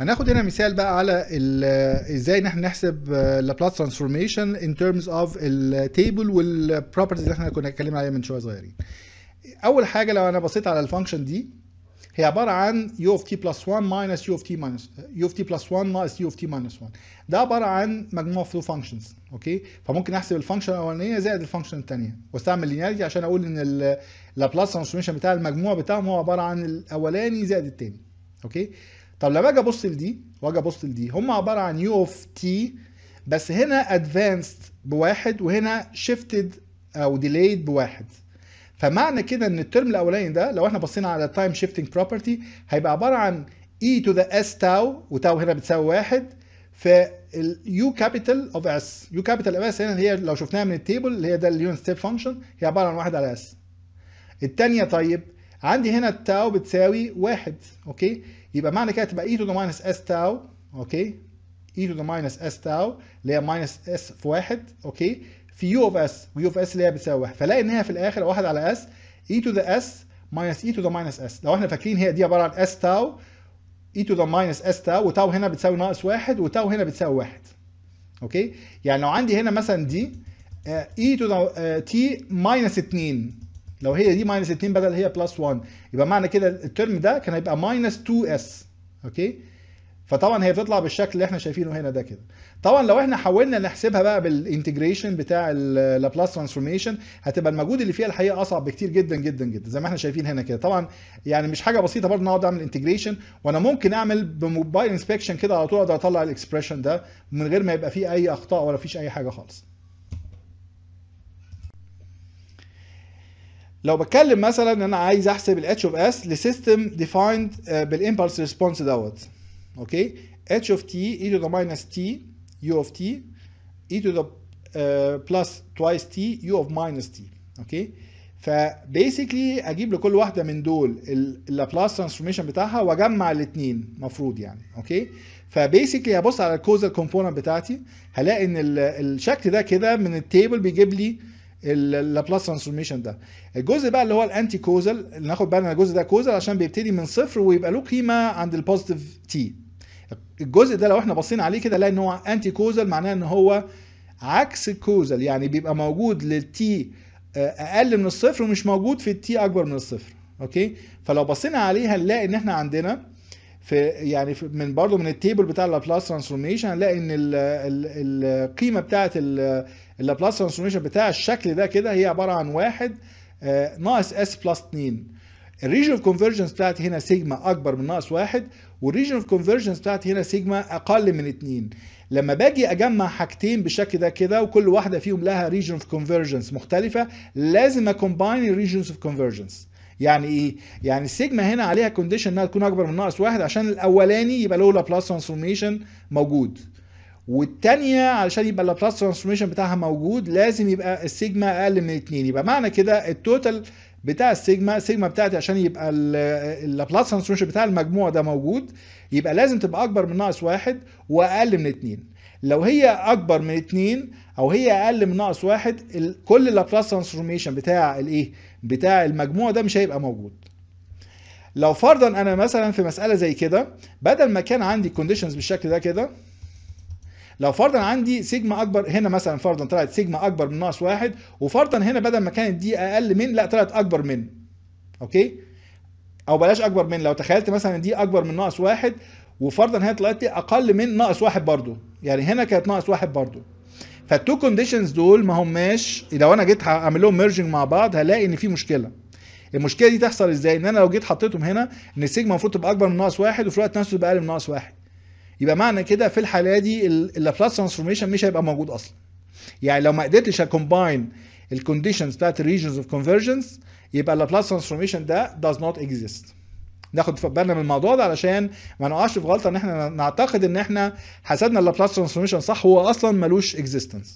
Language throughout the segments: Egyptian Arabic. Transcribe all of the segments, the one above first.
هناخد هنا مثال بقى على ال- ازاي ان احنا نحسب لابلاس ترانسفورميشن ان ترمز اوف التيبل والبروبرتيز اللي احنا كنا اتكلمنا عليها من شويه صغيرين اول حاجه لو انا بصيت على الفانكشن دي هي عباره عن u of t plus 1 minus u of t minus u of t plus 1 ناقص u of t minus 1 ده عباره عن مجموعه فلو فانكشنز اوكي فممكن احسب الفانكشن الاولانيه زائد الفانكشن الثانيه واستعمل لينياريتي عشان اقول ان اللابلاس ترانسفورميشن بتاع المجموع بتاعهم هو عباره عن الاولاني زائد الثاني اوكي طب لما اجي ابص لدي واجي ابص لدي هم عباره عن يو اوف تي بس هنا ادفانسد بواحد وهنا شيفتد او ديليد بواحد فمعنى كده ان الترم الاولاني ده لو احنا بصينا على التايم شيفتنج بروبرتي هيبقى عباره عن e to the s تاو وتاو هنا بتساوي واحد في اليو كابيتال اوف اس يو كابيتال اوف اس هنا هي لو شفناها من التيبل اللي هي ده اليونت ستيب فانكشن هي عباره عن واحد على اس الثانيه طيب عندي هنا التاو بتساوي واحد اوكي يبقى معنى كده تبقى e to the minus s تاو اوكي e to the minus s تاو اللي هي minus s في واحد اوكي في u of s و u of s اللي هي بتساوي واحد فلاقي ان هي في الاخر واحد على s e to the s minus e to the minus s لو احنا فاكرين هي دي عباره عن s تاو e to the minus s تاو وتاو هنا بتساوي ناقص واحد وتاو هنا بتساوي واحد اوكي يعني لو عندي هنا مثلا دي آه، e to the آه، t minus 2 لو هي دي minus 2 بدل هي plus 1 يبقى معنى كده الترم ده كان هيبقى minus 2s اوكي فطبعا هي بتطلع بالشكل اللي احنا شايفينه هنا ده كده طبعا لو احنا حاولنا نحسبها بقى بالانتجريشن بتاع اللابلاس ترانسفورميشن هتبقى المجهود اللي فيها الحقيقه اصعب بكتير جدا جدا جدا زي ما احنا شايفين هنا كده طبعا يعني مش حاجه بسيطه برضه نقعد اعمل انتجريشن وانا ممكن اعمل بموبايل انسبكشن كده على طول اقدر اطلع الاكسبريشن ده من غير ما يبقى فيه اي اخطاء ولا فيش اي حاجه خالص لو بتكلم مثلا ان انا عايز احسب الاتش اوف اس لسيستم ديفايند بالامبلس ريسبونس دوت اوكي h of t e to the minus t u of t e to the uh, plus twice t u of minus t اوكي فبيسكلي اجيب لكل واحده من دول اللابلاس ترانسفورميشن بتاعها واجمع الاثنين مفروض يعني اوكي فبيسكلي هبص على الكوزال كومبوننت بتاعتي هلاقي ان ال- الشكل ده كده من التيبل بيجيب لي اللابلاس ترانسفورميشن ده الجزء بقى اللي هو الانتي كوزال اللي ناخد بالنا الجزء ده كوزال عشان بيبتدي من صفر ويبقى له قيمه عند البوزيتيف تي الجزء ده لو احنا بصينا عليه كده نلاقي ان هو انتي كوزال معناه ان هو عكس الكوزال يعني بيبقى موجود للتي اقل من الصفر ومش موجود في التي اكبر من الصفر اوكي فلو بصينا عليه هنلاقي ان احنا عندنا في يعني في من برضه من التيبل بتاع اللابلاس ترانسفورميشن هنلاقي ان ال ال القيمه بتاعه اللابلاس ترانسفورميشن بتاع الشكل ده كده هي عباره عن واحد آه، ناقص اس بلس 2 الريجن اوف كونفرجنس بتاعتي هنا سيجما اكبر من ناقص واحد والريجن اوف كونفرجنس بتاعتي هنا سيجما اقل من 2 لما باجي اجمع حاجتين بالشكل ده كده وكل واحده فيهم لها ريجن اوف كونفرجنس مختلفه لازم اكومباين الريجنز اوف كونفرجنس يعني ايه يعني السيجما هنا عليها كونديشن انها تكون اكبر من ناقص واحد عشان الاولاني يبقى له لابلاس ترانسفورميشن موجود والتانية علشان يبقى اللابلاس ترانسفورميشن بتاعها موجود لازم يبقى السيجما اقل من 2 يبقى معنى كده التوتال بتاع السيجما السيجما بتاعتي عشان يبقى ال- اللابلاس ترانسفورميشن بتاع المجموع ده موجود يبقى لازم تبقى اكبر من ناقص واحد واقل من 2 لو هي اكبر من 2 او هي اقل من ناقص واحد ال- كل اللابلاس ترانسفورميشن بتاع الايه بتاع المجموع ده مش هيبقى موجود لو فرضا انا مثلا في مساله زي كده بدل ما كان عندي كونديشنز بالشكل ده كده لو فرضا عندي سيجما اكبر هنا مثلا فرضا طلعت سيجما اكبر من ناقص واحد وفرضا هنا بدل ما كانت دي اقل من لا طلعت اكبر من اوكي او بلاش اكبر من لو تخيلت مثلا دي اكبر من ناقص واحد وفرضا هنا طلعت دي اقل من ناقص واحد برضو يعني هنا كانت ناقص واحد برضو فالتو كونديشنز دول ما هماش لو انا جيت هعمل لهم ميرجنج مع بعض هلاقي ان في مشكله المشكله دي تحصل ازاي ان انا لو جيت حطيتهم هنا ان السيجما المفروض تبقى اكبر من ناقص واحد وفي الوقت نفسه تبقى اقل من ناقص واحد يبقى معنى كده في الحاله دي اللابلاس ترانسفورميشن مش هيبقى موجود اصلا يعني لو ما قدرتش اكومباين الكونديشنز بتاعت الريجنز اوف كونفرجنس يبقى اللابلاس ترانسفورميشن ده does not exist ناخد بالنا من الموضوع ده علشان ما نقعش في غلطه ان احنا نعتقد ان احنا حسبنا اللابلاس ترانسفورميشن صح هو اصلا ملوش اكزيستنس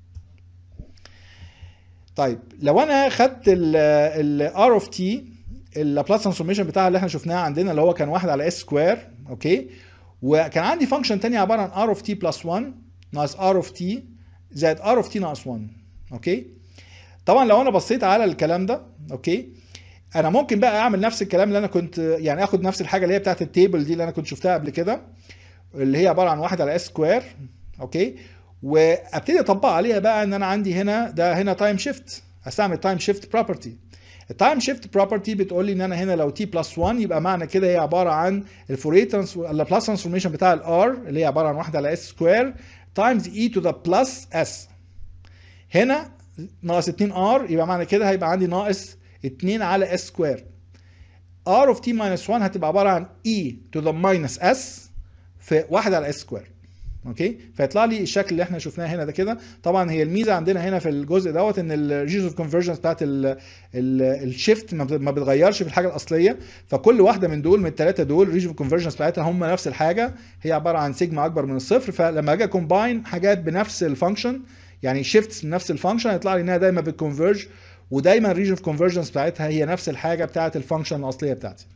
طيب لو انا خدت ال ار اوف تي اللابلاس ترانسفورميشن بتاعها اللي احنا شفناها عندنا اللي هو كان واحد على اس سكوير اوكي وكان عندي فانكشن تانية عباره عن ار اوف تي بلس 1 ناقص ار اوف تي زائد ار اوف تي ناقص 1 اوكي طبعا لو انا بصيت على الكلام ده اوكي انا ممكن بقى اعمل نفس الكلام اللي انا كنت يعني اخد نفس الحاجه اللي هي بتاعت التيبل دي اللي انا كنت شفتها قبل كده اللي هي عباره عن واحد على اس سكوير اوكي وابتدي اطبق عليها بقى ان انا عندي هنا ده هنا تايم شيفت هستعمل تايم شيفت بروبرتي التايم شيفت بروبرتي بتقول لي ان انا هنا لو تي بلس 1 يبقى معنى كده هي عباره عن الفوريه اللابلاس ترانسفورميشن بتاع الار اللي هي عباره عن واحد على اس سكوير تايمز اي تو ذا بلس اس هنا ناقص 2 ار يبقى معنى كده هيبقى عندي ناقص 2 على اس سكوير r of t minus 1 هتبقى عباره عن e to the minus s في 1 على s سكوير اوكي فيطلع لي الشكل اللي احنا شفناه هنا ده كده طبعا هي الميزه عندنا هنا في الجزء دوت ان الريجنز اوف كونفرجنس بتاعت الشيفت ما بتغيرش في الحاجه الاصليه فكل واحده من دول من الثلاثه دول الريجن اوف كونفرجنس بتاعتها هم نفس الحاجه هي عباره عن سيجما اكبر من الصفر فلما اجي كومباين حاجات بنفس الفانكشن يعني شيفتس من نفس الفانكشن هيطلع لي انها دايما بتكونفرج ودايما الريجن اوف كونفرجنس بتاعتها هي نفس الحاجه بتاعت الفانكشن الاصليه بتاعتي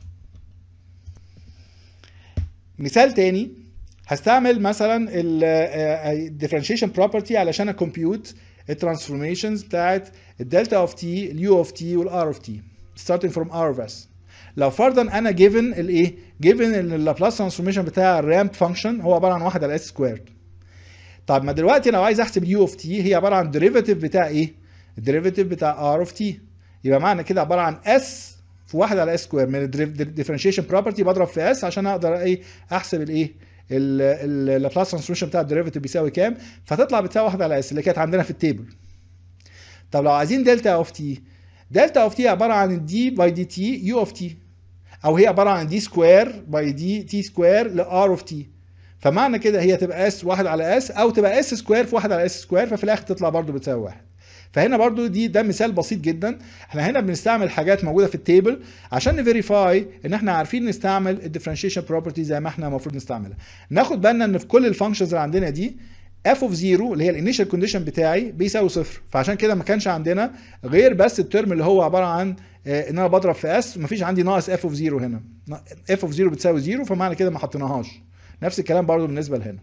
مثال تاني هستعمل مثلا الديفرنشيشن بروبرتي علشان اكمبيوت الترانسفورميشنز بتاعت الدلتا اوف تي اليو اوف تي والار اوف تي starting from r of s لو فرضا انا given الايه given ان اللابلاس ترانسفورميشن بتاع الرامب فانكشن هو عباره عن 1 على s سكويرد طب ما دلوقتي لو عايز احسب اليو اوف تي هي عباره عن ديريفيتيف بتاع ايه الديريفيتيف بتاع ار اوف تي يبقى معنى كده عباره عن اس في 1 على اس سكوير من الديفرنشيشن بروبرتي بضرب في اس عشان اقدر ايه احسب الايه اللابلاس ترانسفورميشن بتاع الديريفيتيف بيساوي كام فتطلع بتساوي 1 على اس اللي كانت عندنا في التيبل طب لو عايزين دلتا اوف تي دلتا اوف تي عباره عن دي باي دي تي يو اوف تي او هي عباره عن دي سكوير باي دي تي سكوير لار اوف تي فمعنى كده هي تبقى اس 1 على اس او تبقى اس سكوير في 1 على اس سكوير ففي الاخر تطلع برضو بتساوي 1 فهنا برضو دي ده مثال بسيط جدا احنا هنا بنستعمل حاجات موجوده في التيبل عشان نفيريفاي ان احنا عارفين نستعمل الديفرنشيشن بروبرتي زي ما احنا المفروض نستعملها ناخد بالنا ان في كل الفانكشنز اللي عندنا دي اف اوف 0 اللي هي الانيشال كونديشن بتاعي بيساوي صفر فعشان كده ما كانش عندنا غير بس الترم اللي هو عباره عن ان انا بضرب في اس مفيش عندي ناقص اف اوف 0 هنا اف اوف 0 بتساوي 0 فمعنى كده ما حطيناهاش نفس الكلام برضو بالنسبه لهنا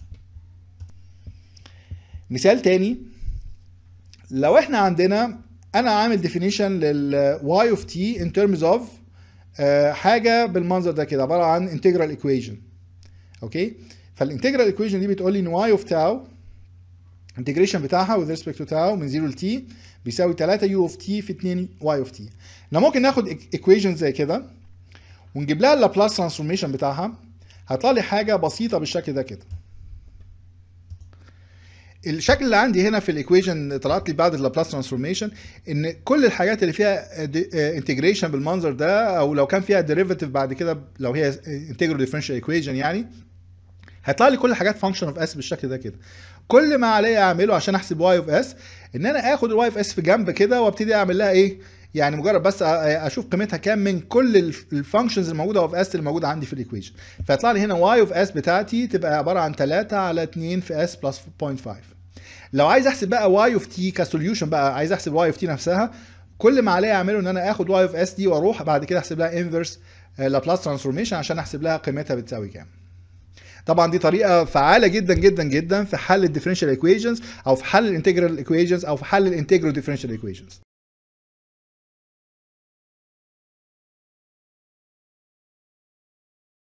مثال تاني لو احنا عندنا انا عامل ديفينيشن لل y of t in terms of uh, حاجه بالمنظر ده كده عباره عن integral equation اوكي فالانتجرال equation دي بتقول لي ان y of tau انتجريشن بتاعها with respect to tau من 0 ل t بيساوي 3 u of t في 2 y of t احنا ممكن ناخد equation زي كده ونجيب لها اللابلاس ترانسفورميشن بتاعها هيطلع لي حاجه بسيطه بالشكل ده كده الشكل اللي عندي هنا في الايكويشن طلعت لي بعد اللابلاس ترانسفورميشن ان كل الحاجات اللي فيها انتجريشن بالمنظر ده او لو كان فيها ديريفيتيف بعد كده لو هي انتجرال ديفرنشال ايكويشن يعني هيطلع لي كل حاجات فانكشن اوف اس بالشكل ده كده كل ما عليا اعمله عشان احسب واي اوف اس ان انا اخد الواي اوف اس في جنب كده وابتدي اعمل لها ايه يعني مجرد بس اشوف قيمتها كام من كل الفانكشنز الموجوده اوف اس اللي موجوده عندي في الايكويشن فيطلع لي هنا واي اوف اس بتاعتي تبقى عباره عن 3 على 2 في اس بلس 0.5 لو عايز احسب بقى واي اوف تي كسوليوشن بقى عايز احسب واي اوف تي نفسها كل ما عليا اعمله ان انا اخد واي اوف اس دي واروح بعد كده احسب لها انفرس لابلاس ترانسفورميشن عشان احسب لها قيمتها بتساوي كام طبعا دي طريقه فعاله جدا جدا جدا في حل الديفرنشال ايكويشنز او في حل الانتجرال ايكويشنز او في حل الانتجرال ديفرنشال ايكويشنز